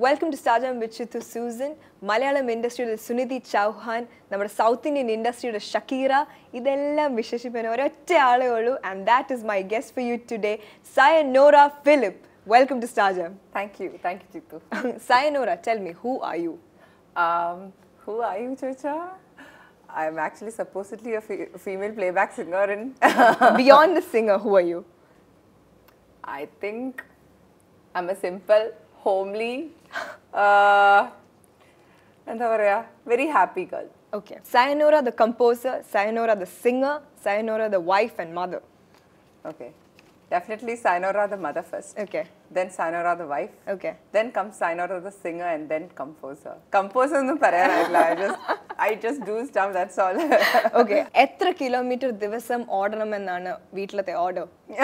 Welcome to star jam with Susan Malayalam ഇൻഡസ്ട്രിയുടെ സുനിധി ചൗഹാൻ നമ്മുടെ south Indian ഇൻഡസ്ട്രിയുടെ Shakira ഇതെല്ലാം വിശേഷിപ്പാൻ ഒരൊറ്റ ആളേ ഉള്ളൂ and that is my guest for you today Sayanora Philip welcome to star jam Thank you. Thank you, Jitu. Sayanora tell me who are you Um, who are you, Chocha? I'm actually supposedly a fe- female playback singer in. Beyond the singer who are you I think I'm a simple, homely, uh, എന്താ പറയാ very happy girl Okay. Sayonara the composer, Sayonara the singer, Sayonara the wife and mother. Okay definitely Sayanora the mother first Okay. Then Sayanora the wife Okay. Then come Sayanora the singer and then composer composer ഒന്നും പറയാനായിട്ടില്ല I just I just do stuff that's all Okay. എത്ര kilometre ദിവസം ഓടണമെന്നാണ് വീട്ടിലത്തെ order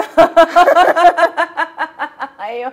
അയ്യോ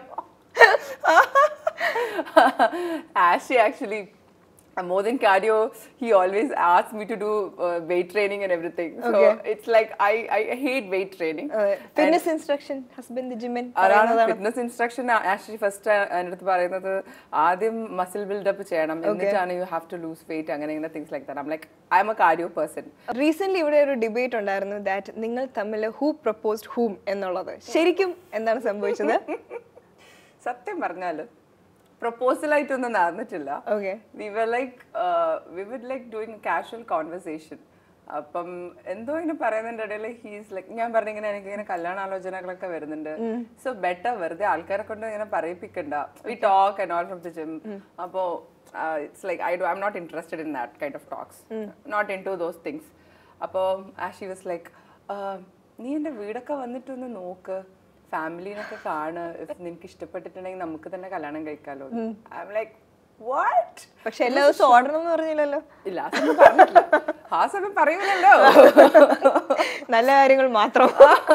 Ashley actually uh, more than cardio he always asks me to do uh, weight training and everything so Okay. it's like I, I hate weight training fitness instruction husband ജിമ്മൻ അതാണ് fitness instruction actually first എൻ്റെ അടുത്ത് പറയുന്നത് ആദ്യം muscle build up ചെയ്യണം എന്നിട്ടാണ് you have to lose weight അങ്ങനെ ഇങ്ങനെ things like that I'm like I am a cardio person recent ഇവിടെ ഒരു ഡിബേറ്റ് ഉണ്ടായിരുന്നു ദാറ്റ് നിങ്ങൾ തമ്മിൽ ഹൂ പ്രപ്പോസ്ഡ് ഹൂം എന്നുള്ളത് ശരിക്കും എന്താണ് സംഭവിച്ചത് സത്യം പറഞ്ഞാല് പ്രപ്പോസലായിട്ടൊന്നും നടന്നിട്ടില്ല okay we were like we would like doing casual conversation അപ്പം എന്തോ ഇങ്ങനെ പറയുന്നതിന്റെ ഇടയിൽ ഹീസ് ലൈക്ക് ഞാൻ പറഞ്ഞിങ്ങനെ എനിക്ക് ഇങ്ങനെ കല്യാണ ആലോചനകളൊക്കെ വരുന്നുണ്ട് സോ ബെറ്റർ വെറുതെ ആൾക്കാരെ കൊണ്ട് ഇങ്ങനെ പറയിപ്പിക്കണ്ട we talk and all from the gym അപ്പോ it's like I do I am not interested in that kind of talks not into those things അപ്പോൾ ആഷി വാസ് ലൈക്ക് നീ എൻ്റെ വീടൊക്കെ വന്നിട്ടൊന്ന് നോക്ക് ഫാമിലിനൊക്കെ കാണ് ഇഫ് നിനക്ക് ഇഷ്ടപ്പെട്ടിട്ടുണ്ടെങ്കിൽ നമുക്ക് തന്നെ കല്യാണം കഴിക്കാലോ ഐ എം ലൈക്ക് വാട്ട് പക്ഷെ എല്ലാ ദിവസവും ഓടണം എന്ന് പറഞ്ഞില്ലല്ലോ ഇല്ല ആ സമയം പറഞ്ഞിട്ടില്ല ആ സമയം പറയൂലല്ലോ നല്ല കാര്യങ്ങൾ മാത്രം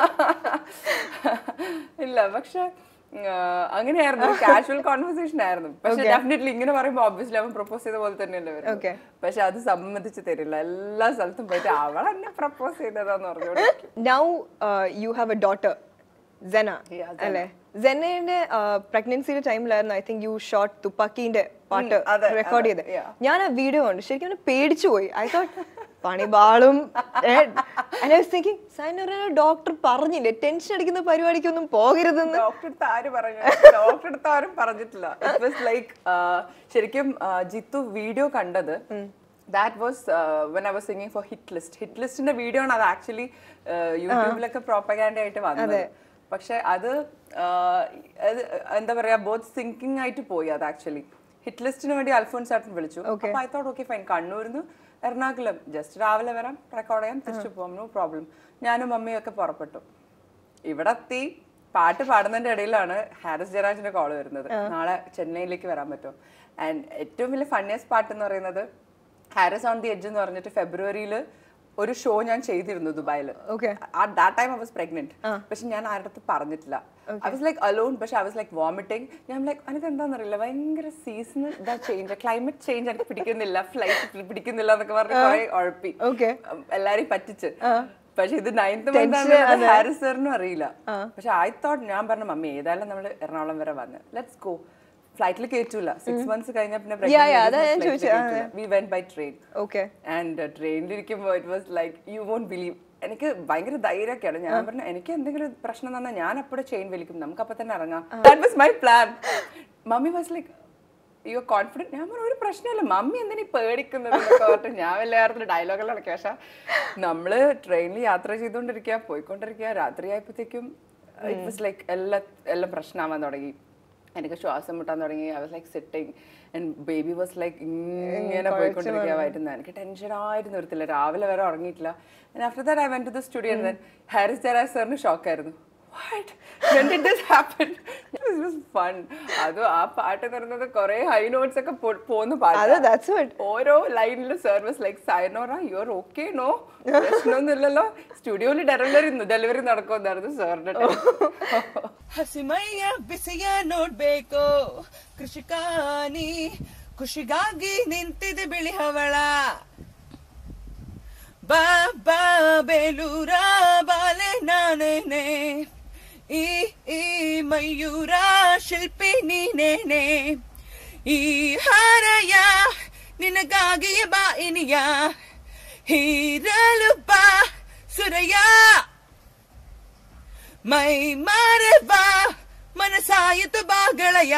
ഇല്ല പക്ഷെ ആ, അങ്ങനെയായിരുന്നു കാഷ്വൽ കോൺവെർസേഷൻ ആയിരുന്നു പക്ഷെ ഡെഫിനറ്റ്ലി ഇങ്ങനെ പറയുമ്പോൾ ഒബ്വിയസ്ലി അവൻ പ്രപ്പോസ് ചെയ്ത പോലെ തന്നെയല്ലേ വരും Okay. പക്ഷെ അത് സമ്മതിച്ച് തരില്ല എല്ലാ സ്ഥലത്തും പോയിട്ട് അവൾ എന്നെ പ്രപ്പോസ് ചെയ്തതാന്ന് പറഞ്ഞു now you have a daughter Zena Yeah, Zena. അല്ലേ സെനയുടെ പ്രഗ്നൻസിയുടെ ടൈമിലായിരുന്നു ഐ തിങ്ക് യു ഷോട്ട് തുപ്പാക്കിന്റെ പാട്ട് ഉം, അതെ, റെക്കോർഡ് അതെ, ചെയ്ത് yeah. ഞാൻ ആ വീഡിയോ കണ്ടു ശരിക്കും അവന് പേടിച്ചു പോയി ഐ തോട്ട് പണിപാളും തിങ്കിങ് സൈനറ ഡോക്ടർ പറഞ്ഞില്ലേ ടെൻഷൻ അടിക്കുന്ന പരിപാടിക്കൊന്നും പോകരുതെന്ന് ഡോക്ടർ അടുത്ത് ആര് പറഞ്ഞു ഡോക്ടർ അടുത്ത് ആരും പറഞ്ഞിട്ടില്ല ഇറ്റ് വാസ് ലൈക്ക് ശരിക്കും ആ, ജിത്തു വീഡിയോ കണ്ടത് that was when I was singing for hit list hit ലിസ്റ്റിന്റെ വീഡിയോ ആണ് അത് ആക്ച്വലി യൂട്യൂബിലൊക്കെ പ്രോപ്പഗാൻഡ ആയിട്ട് വന്നത് പക്ഷെ അത് ആ, അത് എന്താ പറയാ ബോത്ത് സിങ്കിങ് ആയിട്ട് പോയി അത് ആക്ച്വലി ഹിറ്റ് ലിസ്റ്റിന് വേണ്ടി അൽഫോൻസ് ആട്ടൻ വിളിച്ചു അപ്പൊ ഐ തോട്ട് ഓക്കെ ഫൈൻ കണ്ണൂരിന്ന് എറണാകുളം ജസ്റ്റ് രാവിലെ വരാം റെക്കോർഡ് ചെയ്യാം തിരിച്ചു പോകാം നോ പ്രോബ്ലം ഞാനും മമ്മിയും ഒക്കെ പുറപ്പെട്ടു ഇവിടെ എത്തി പാട്ട് പാടുന്നതിന്റെ ഇടയിലാണ് ഹാരിസ് ജയരാജിന്റെ കോൾ വരുന്നത് നാളെ ചെന്നൈയിലേക്ക് വരാൻ പറ്റും ആൻഡ് ഏറ്റവും വലിയ ഫണ്ണിയസ്റ്റ് പാട്ട് എന്ന് പറയുന്നത് ഹാരിസ് ഓൺ ദി എഡ്ജ് എന്ന് പറഞ്ഞിട്ട് ഫെബ്രുവരിയിൽ ഒരു ഷോ ഞാൻ ചെയ്തിരുന്നു ദുബായിൽ Okay. That time I was pregnant പക്ഷെ ഞാൻ ആരുടെ അടുത്ത് പറഞ്ഞിട്ടില്ല ഐ വാസ് ലൈക്ക് അലോൺ പക്ഷെ ഐ വാസ് ലൈക്ക് വോമിറ്റിംഗ് ഞാൻ ലൈക്ക് എനിക്ക് എന്താണെന്നറിയില്ല ഭയങ്കര സീസണൽ ഇതാ ചേഞ്ച് ക്ലൈമറ്റ് ചേഞ്ച് എനിക്ക് പിടിക്കുന്നില്ല ഫ്ലൈറ്റ് പിടിക്കുന്നില്ല എന്നൊക്കെ പറഞ്ഞ് കുറെ ഉഴപ്പി Okay. ഉം, എല്ലാരെയും പറ്റിച്ച് പക്ഷെ ഇത് നയൻത് മന്ത് ഹാരിസ് സാറിനും അറിയില്ല പക്ഷെ ഐ തോട്ട് ഞാൻ പറഞ്ഞ മമ്മി ഏതായാലും നമ്മൾ എറണാകുളം വരെ വന്ന് ലെറ്റ്സ് ഗോ ഫ്ലൈറ്റിൽ കയറ്റൂല സിക്സ് മന്ത്സ് കഴിഞ്ഞാൽ പിന്നെ Yeah, yeah, അതാ ഞാൻ ചോദിച്ചത്. We went by train okay and ട്രെയിനിലിരിക്കുമ്പോൾ it was like you won't believe എനിക്ക് ഭയങ്കര ധൈര്യമൊക്കെയാണ് ഞാൻ പറഞ്ഞു എനിക്ക് എന്തെങ്കിലും പ്രശ്നം തന്നാൽ ഞാൻ അപ്പോഴെ ചെയിൻ വലിക്കും നമുക്ക് അപ്പൊ തന്നെ ഇറങ്ങാം that was my plan mummy was like you confident ഞാൻ പറഞ്ഞു ഒരു പ്രശ്നമില്ല മമ്മി എന്തിനീ പേടിക്കുന്നത് എന്നൊക്കെ പറഞ്ഞിട്ട് ഞാൻ വല്ല കാര്യത്തിൽ ഡയലോഗുകളാണ് പക്ഷേ നമ്മള് ട്രെയിനിൽ യാത്ര ചെയ്തുകൊണ്ടിരിക്കുക പോയിക്കൊണ്ടിരിക്കുക രാത്രിയായപ്പോഴത്തേക്കും ഇറ്റ് വാസ് ലൈക്ക് എല്ലാ എല്ലാം പ്രശ്നമാവാൻ തുടങ്ങി എനിക്ക് ശ്വാസം മുട്ടാൻ തുടങ്ങി I was like sitting and baby was like ഇങ്ങനെ പോയിക്കൊണ്ടിരിക്കുകയായിരുന്നു എനിക്ക് ടെൻഷൻ ആയിരുന്നു വരത്തില്ല രാവിലെ വരെ ഉറങ്ങിയിട്ടില്ല after that I went to the studio then Harris Jayaraj സാറിന് ഷോക്കായിരുന്നു what when did this happen it was fun അത് ആ പാട്ട് എന്ന് പറയുന്നത് കുറെ ഹൈ നോട്ട്സ് ഒക്കെ പോ- പോകുന്ന അത് പാട്ട് ദാറ്റ്സ് വാട്ട് ഓരോ ലൈനിലും service like Sayanora you are okay no പ്രശ്നമൊന്നുമില്ലല്ലോ സ്റ്റുഡിയോയിൽ ഡെലിവറി ഡെലിവറി നടക്കുമെന്നായിരുന്നു സാറിന്റെ ಹಸಿಮಯ್ಯ ಬಿಸಿಯ ನೋಡ್ಬೇಕು ಕೃಷಿಕಾನಿ ಖುಷಿಗಾಗಿ ನಿಂತಿದೆ ಬಿಳಿ ಹವಳ ಬಾ ಬಾ ಬೇಲೂರ ಬಾಲೆ ನಾನೇನೆ ಈ ಈ ಮಯೂರ ಶಿಲ್ಪಿ ನೀನೇನೆ ಈ ಹಾರಯ ನಿನಗಾಗಿಯೇ ಬಾ ಇನಿಯ ಹೀರಲು ಬಾ ಸುರಯ ಮೈ ಮಾರವ ಮನಸಾಯಿತು ಬಾಗಳಯ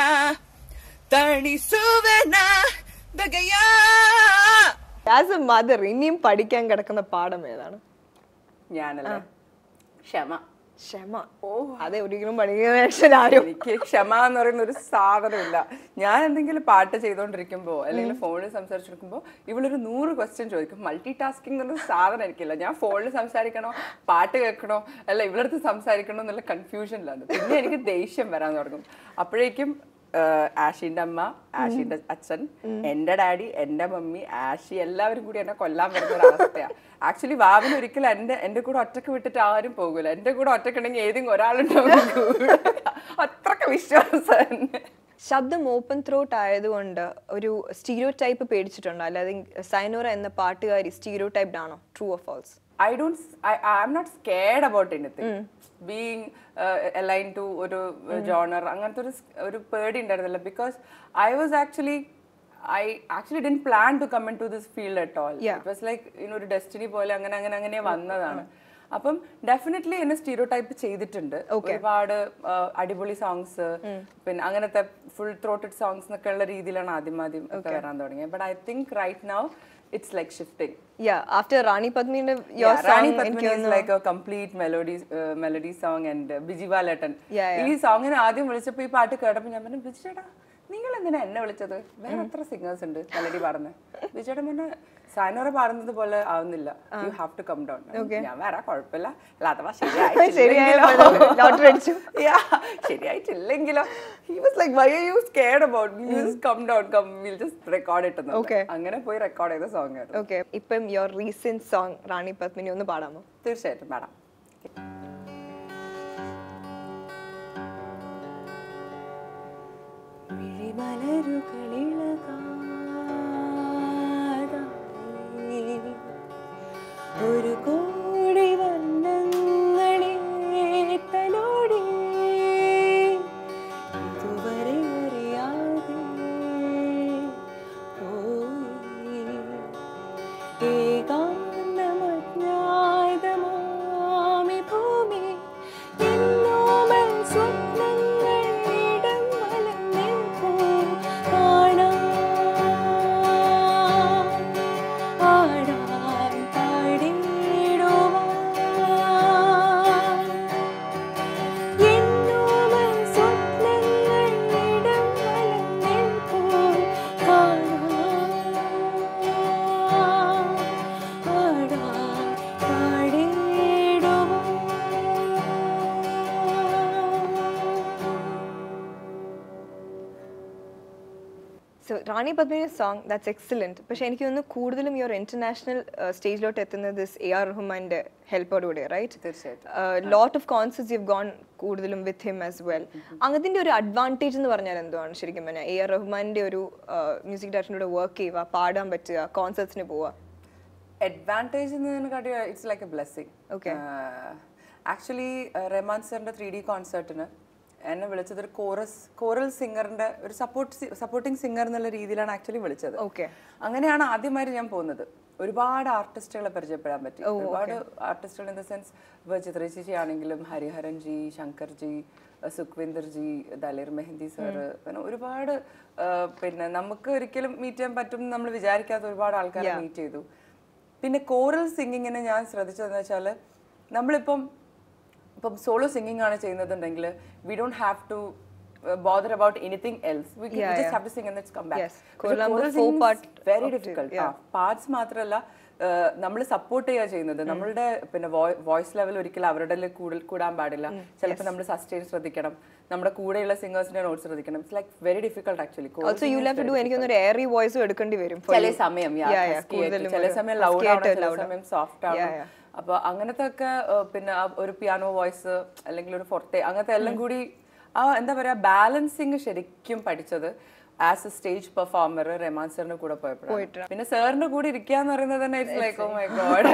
തണിസുവന ബഗയാ ആസ് എ മദർ ഇനിയും പഠിക്കാൻ കിടക്കുന്ന പാഠം ഏതാണ് ഞാനല്ലേ ക്ഷമ ക്ഷമ ഓ അതെ ഒരിക്കലും പഠിക്കുന്ന ആരും എനിക്ക് ക്ഷമ എന്ന് പറയുന്ന ഒരു സാധനമില്ല ഞാൻ എന്തെങ്കിലും പാട്ട് ചെയ്തോണ്ടിരിക്കുമ്പോ അല്ലെങ്കിൽ ഫോണിൽ സംസാരിച്ചിരിക്കുമ്പോ ഇവളൊരു നൂറ് ക്വസ്റ്റ്യൻ ചോദിക്കും മൾട്ടി ടാസ്കിംഗ് എന്നൊരു സാധനം എനിക്കില്ല ഞാൻ ഫോണിൽ സംസാരിക്കണോ പാട്ട് കേൾക്കണോ അല്ല ഇവളടുത്ത് സംസാരിക്കണോ എന്നുള്ള കൺഫ്യൂഷനിലാണ് പിന്നെ എനിക്ക് ദേഷ്യം വരാൻ തുടങ്ങും അപ്പോഴേക്കും ആഹ്, ആഷിന്റെ അമ്മ ആഷിന്റെ അച്ഛൻ എന്റെ ഡാഡി എന്റെ മമ്മി ആഷി എല്ലാവരും കൂടി എന്നെ കൊല്ലാൻ വരുന്ന ഒരു അവസ്ഥയാണ് ആക്ച്വലി വാവിന് ഒരിക്കലും എന്റെ എന്റെ കൂടെ ഒറ്റക്ക് വിട്ടിട്ട് ആരും പോകൂല എന്റെ കൂടെ ഒറ്റക്കുണ്ടെങ്കിൽ ഏതെങ്കിലും ഒരാളുണ്ടാവും കൂടെ. അത്രക്ക് വിശ്വാസം എന്നെ ശബ്ദം ഓപ്പൺ ത്രോട്ട് ആയതുകൊണ്ട് ഒരു സ്റ്റീരിയോ ടൈപ്പ് പേടിച്ചിട്ടുണ്ടോ അല്ലാതെ സൈനോറ എന്ന പാട്ടുകാരി സ്റ്റീരിയോ ടൈപ്ഡ് ആണോ true or false I don't, s- I, I'm not scared about anything. Being uh, aligned to ഒരു ജോണർ അങ്ങനത്തെ ഒരു സ്- ഒരു പേടി ഉണ്ടായിരുന്നില്ല because I was actually I actually didn't plan to come into this field at all Yeah. It was like in ഒരു destiny പോലെ അങ്ങനെ അങ്ങനെ അങ്ങനെ വന്നതാണ് അപ്പം ഡെഫിനറ്റ്ലി എന്നെ സ്റ്റീരിയോ ടൈപ്പ് ചെയ്തിട്ടുണ്ട് ഒരുപാട് ആ, അടിപൊളി സോങ്സ് പിന്നെ അങ്ങനത്തെ ഫുൾ ത്രോട്ടഡ് സോങ്സ് എന്നൊക്കെ ഉള്ള രീതിയിലാണ് ആദ്യം ആദ്യം ഒക്കെ വരാൻ തുടങ്ങിയത് but I think right now it's like shifting yeah after Rani പത്മിന്റെ your Yeah, Rani song Padmini എനിക്ക് is തോന്നുന്നു like a complete melody uh, melody song and uh, Biji ബാലേട്ടൻ Yeah, ഈ സോങ്ങിന് ആദ്യം വിളിച്ചപ്പോ ഈ പാട്ട് കേട്ടപ്പോ ഞാൻ പറഞ്ഞു ബിജി ചേട്ടാ നിങ്ങൾ എന്തിനാ എന്നെ വിളിച്ചത് വേറെ എത്ര സിംഗേഴ്സ് ഉണ്ട് മെലഡി പാടുന്നത് ബിജി ചേട്ടൻ പറഞ്ഞ സാനോറ പാടുന്നത് പോലെ ആവുന്നില്ല you have to come down ഞാൻ വരാ കുഴപ്പമില്ല അല്ല അഥവാ ശരിയായല്ലോ. Lottery അടിച്ചു. Yeah, ശരിയായിട്ടില്ലെങ്കിലോ he was like why are you scared about you just come down come will just record ഇട്ട് Okay. അങ്ങനെ പോയി റെക്കോർഡ് ചെയ്ത സോങ് ആയിരുന്നു ഓക്കെ ഇപ്പം your recent song Rani Padmini ഒന്ന് പാടാമോ തീർച്ചയായിട്ടും മാഡം ഒരു കോടി വർണ്ണങ്ങളെ തലോടി ഇതുവരെ അറിയാതെ പോയി ഏകാന്തമജ്ഞാതമാമി ഭൂമി എന്നോമൽ സ്വപ്നങ്ങൾ ഇടം വലഞ്ഞു കാണാം ആടാൻ പാടിടുവാൻ എന്നോമൽ സ്വപ്നങ്ങൾ ഇടം വലഞ്ഞു കാണാം ആടാൻ പാടിടുവാൻ so Rani Padmini song that's excellent പക്ഷെ എനിക്ക് തോന്നുന്നു കൂടുതലും യുവർ ഇന്റർനാഷണൽ സ്റ്റേജിലോട്ട് എത്തുന്നത് എ ആർ റഹ്മാന്റെ ഹെൽപ്പോടുകൂടി റൈറ്റ് തീർച്ചയായിട്ടും. Lot of concerts you gone കൂടുതലും വിത്ത് ഹിം ആസ് വെൽ അങ്ങനത്തെ ഒരു അഡ്വാൻറ്റേജ് എന്ന് പറഞ്ഞാൽ എന്തുവാണ് ശരിക്കും പറഞ്ഞാൽ എ ആർ റഹ്മാന്റെ ഒരു മ്യൂസിക് ഡയറക്ടറിനോട് വർക്ക് ചെയ്യുക പാടാൻ പറ്റുക കോൺസേർട്സിന് പോവുക അഡ്വാൻറ്റേജ് എന്നതിനെക്കാട്ടി it's like a blessing Okay. Actually Rahman സാറിന്റെ ത്രീ ഡി കോൺസേർട്ടിന് എന്നെ വിളിച്ചത് ഒരു കോറസ് കോറൽ സിംഗറിന്റെ ഒരു സപ്പോർട്ട് സപ്പോർട്ടിംഗ് സിംഗർ എന്നുള്ള രീതിയിലാണ് ആക്ച്വലി വിളിച്ചത് ഓക്കെ അങ്ങനെയാണ് ആദ്യമായിട്ട് ഞാൻ പോകുന്നത് ഒരുപാട് ആർട്ടിസ്റ്റുകളെ പരിചയപ്പെടാൻ പറ്റി ഒരുപാട് ആർട്ടിസ്റ്റുകൾ ഇൻ ദ സെൻസ് ഇപ്പോൾ ചിത്ര ചേച്ചി ആണെങ്കിലും ഹരിഹരൻ ജി ശങ്കർ ജി സുഖ്വിന്ദർ ജി ദലീർ മെഹന്തി സാറ് പിന്നെ ഒരുപാട് ആ, പിന്നെ നമുക്ക് ഒരിക്കലും മീറ്റ് ചെയ്യാൻ പറ്റും എന്ന് നമ്മൾ വിചാരിക്കാത്ത ഒരുപാട് ആൾക്കാരെ മീറ്റ് ചെയ്തു പിന്നെ കോറൽ സിംഗിങ്ങിനെ ഞാൻ ശ്രദ്ധിച്ചതെന്ന് വെച്ചാൽ നമ്മളിപ്പം ഇപ്പം സോളോ സിംഗിങ് ആണ് ചെയ്യുന്നതുണ്ടെങ്കിൽ we don't have to bother about anything else we just have to sing and come Yes. Korean four part very of it, difficult parts മാത്രമല്ല നമ്മൾ സപ്പോർട്ട് ചെയ്യുക ചെയ്യുന്നത് നമ്മളുടെ പിന്നെ വോയിസ് ലെവൽ ഒരിക്കലും അവരുടെ ല് കൂടുതൽ കൂടാൻ പാടില്ല ചിലപ്പോൾ നമ്മൾ സസ്റ്റെയിൻ ശ്രദ്ധിക്കണം നമ്മുടെ കൂടെയുള്ള സിംഗേഴ്സിന്റെ നോട്ട് ശ്രദ്ധിക്കണം it's like very difficult actually also you have to do എനിക്ക് തോന്നുന്നു ഒരു എയറി വോയിസും എടുക്കേണ്ടി വരും for ചില you. സമയം yeah, Yeah, yeah, husky ആയിട്ട്. കൂടുതലും ചില ഒരു സമയം husky ലൗഡ് ആണ് ആയിട്ട് ചില loud. സമയം സോഫ്റ്റ് ആണ് Yeah, yeah. അപ്പൊ അങ്ങനത്തെ ഒക്കെ പിന്നെ ആ ഒരു പിയാനോ വോയിസ് അല്ലെങ്കിൽ ഒരു ഫോർത്തെ അങ്ങനത്തെ എല്ലാം കൂടി ആ എന്താ പറയാ ബാലൻസിങ് ശരിക്കും പഠിച്ചത് as a stage performer Rahman സാറിന്റെ കൂടെ പോയപ്പോഴാണ് പിന്നെ സാറിന്റെ കൂടെ ഇരിക്കുക എന്ന് പറയുന്നത് തന്നെ it's like oh my god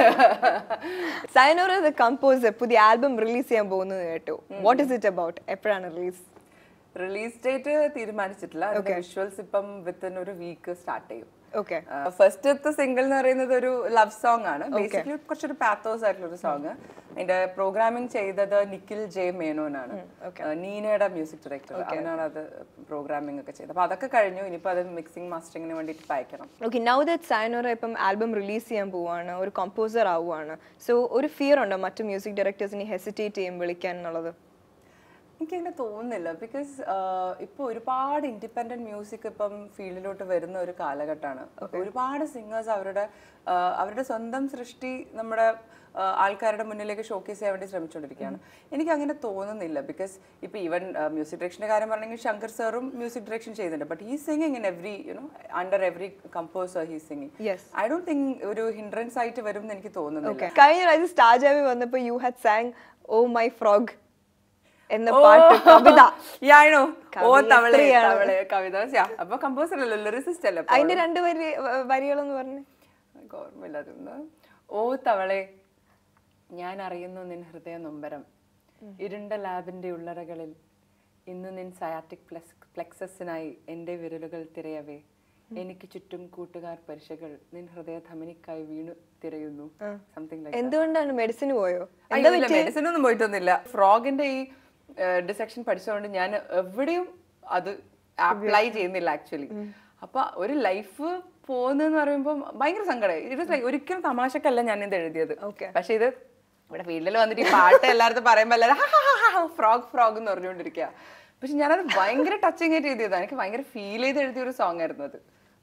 Sayanora the composer പുതിയ ആൽബം റിലീസ് ചെയ്യാൻ പോകുന്നത് കേട്ടു വാട്ട് ഇസ് ഇറ്റ് അബൌട്ട് എപ്പോഴാണ് റിലീസ് റിലീസ് ഡേറ്റ് തീരുമാനിച്ചിട്ടില്ല വിഷ്വൽസ് ഇപ്പം വിത്തിൻ ഒരു വീക്ക് സ്റ്റാർട്ട് ചെയ്യും ഓക്കെ ഫസ്റ്റത്തെ സിംഗിൾ എന്ന് പറയുന്നത് ഒരു ലവ് സോങ് ആണ് ബേസിക്കലി കുറച്ചൊരു പാത്തോസ് ആയിട്ടുള്ള ഒരു സോങ് അതിന്റെ പ്രോഗ്രാമിംഗ് ചെയ്തത് നിഖിൽ ജെ മേനോനാണ് ആ, നീനയുടെ മ്യൂസിക് ഡയറക്ടർ അവനാണ് അത് പ്രോഗ്രാമിംഗ് ഒക്കെ ചെയ്തത് അപ്പൊ അതൊക്കെ കഴിഞ്ഞു ഇനിയിപ്പോ അത് മിക്സിംഗ് മാസ്റ്ററിങ്ങിന് വേണ്ടിയിട്ട് അയക്കണം ഓക്കെ നൗ ദറ്റ് സൈനോറ ഇപ്പം ആൽബം റിലീസ് ചെയ്യാൻ പോവാണ് ഒരു കമ്പോസർ ആവുകയാണ് സോ ഒരു ഫിയർ ഉണ്ടോ മറ്റു മ്യൂസിക് ഡയറക്ടേഴ്സിനെ ഹെസിറ്റേറ്റ് ചെയ്യും വിളിക്കാൻ എന്നുള്ളത് എനിക്കങ്ങനെ തോന്നുന്നില്ല ബിക്കോസ് ഇപ്പോൾ ഒരുപാട് ഇൻഡിപെൻഡന്റ് മ്യൂസിക് ഇപ്പം ഫീൽഡിലോട്ട് വരുന്ന ഒരു കാലഘട്ടമാണ് ഒരുപാട് സിംഗേഴ്സ് അവരുടെ ആ, അവരുടെ സ്വന്തം സൃഷ്ടി നമ്മുടെ ആ, ആൾക്കാരുടെ മുന്നിലേക്ക് ഷോക്കേസ് ചെയ്യാൻ വേണ്ടി ശ്രമിച്ചുകൊണ്ടിരിക്കുകയാണ് എനിക്ക് അങ്ങനെ തോന്നുന്നില്ല ബിക്കോസ് ഇപ്പോൾ ഈവൻ മ്യൂസിക് ഡയറക്ഷൻ്റെ കാര്യം പറഞ്ഞെങ്കിൽ ശങ്കർ സാറും മ്യൂസിക് ഡയറക്ഷൻ ചെയ്യുന്നുണ്ട് but he singing in every you know under every composer he singing Yes. I don't think ഒരു ഹിൻഡ്രൻസ് ആയിട്ട് വരും എന്ന് എനിക്ക് തോന്നുന്നില്ല ഓക്കെ കഴിഞ്ഞ പ്രാവശ്യം സ്റ്റാർ ജാവി വന്നപ്പോൾ you had sang oh my frog എന്ന പാട്ട് കവിത Yeah, I know. ഓ കവിയത്രിയാണ്. തവളെ തവളെ കവിത Yeah, അപ്പൊ കമ്പോസർ അല്ലല്ലോ ലിറിസിസ്റ്റ് അല്ലേ അപ്പൊ അതിന്റെ രണ്ട് വരി വരികളെന്ന് പറഞ്ഞു എനിക്ക് ഓർമ്മയില്ല അതൊന്ന് ഓ തവളെ ഞാൻ അറിയുന്നു നിൻ ഹൃദയ നൊമ്പരം ഇരുണ്ട ലാബിന്റെ ഉള്ളറകളിൽ ഇന്ന് നിൻ സയാറ്റിക് പ്ലസ് പ്ലെക്സസിനായി എൻ്റെ വിരലുകൾ തിരയവേ എനിക്ക് ചുറ്റും കൂട്ടുകാർ പരിശകൾ നിൻ ഹൃദയ ധമനിക്കായി വീണു തിരയുന്നു സംതിങ് ലൈക്ക് എന്തുകൊണ്ടാണ് മെഡിസിന് പോയോ അയ്യോ ഇല്ല മെഡിസിൻ ഒന്നും പോയിട്ടൊന്നുമില്ല ഫ്രോഗിന്റെ ഈ ഡിസെക്ഷൻ പഠിച്ചതുകൊണ്ട് ഞാൻ എവിടെയും അത് അപ്ലൈ ചെയ്യുന്നില്ല ആക്ച്വലി അപ്പൊ ഒരു ലൈഫ് പോകുന്നെന്ന് പറയുമ്പോൾ ഭയങ്കര സങ്കടം ഇത് like ഒരിക്കലും തമാശക്കല്ല ഞാൻ ഇത് എഴുതിയത് Okay. പക്ഷെ ഇത് ഇവിടെ ഫീൽഡിൽ വന്നിട്ട് ഈ പാട്ട് എല്ലായിടത്തും പറയുമ്പോൾ എല്ലാവരും ഫ്രോഗ് ഫ്രോഗ് എന്ന് പറഞ്ഞുകൊണ്ടിരിക്കുക പക്ഷെ ഞാനത് ഭയങ്കര ടച്ചിങ് ആയിട്ട് എഴുതിയതാണ് എനിക്ക് ഭയങ്കര ഫീൽ ചെയ്ത് എഴുതിയ ഒരു സോങ് ആയിരുന്നു അത്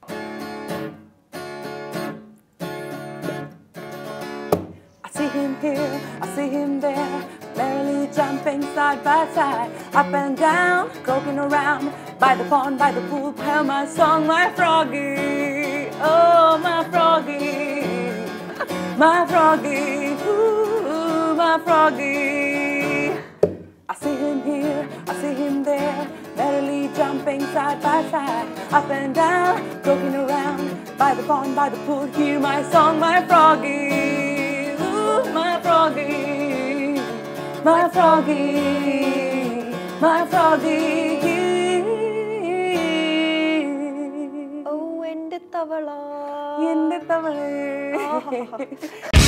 I see him here, I see him there, merrily jumping side by side, up and down, croaking around, by the pond, by the pool, play my song, my froggy, oh my froggy, my froggy, ooh, my froggy. I see him here, I see him there, merrily jumping side by side, up and down, croaking around, by the pond, by the pool, hear my song, my froggy, ooh, my froggy, my froggy, my froggy. ഓ എന്റെ തവള എന്റെ തവളേ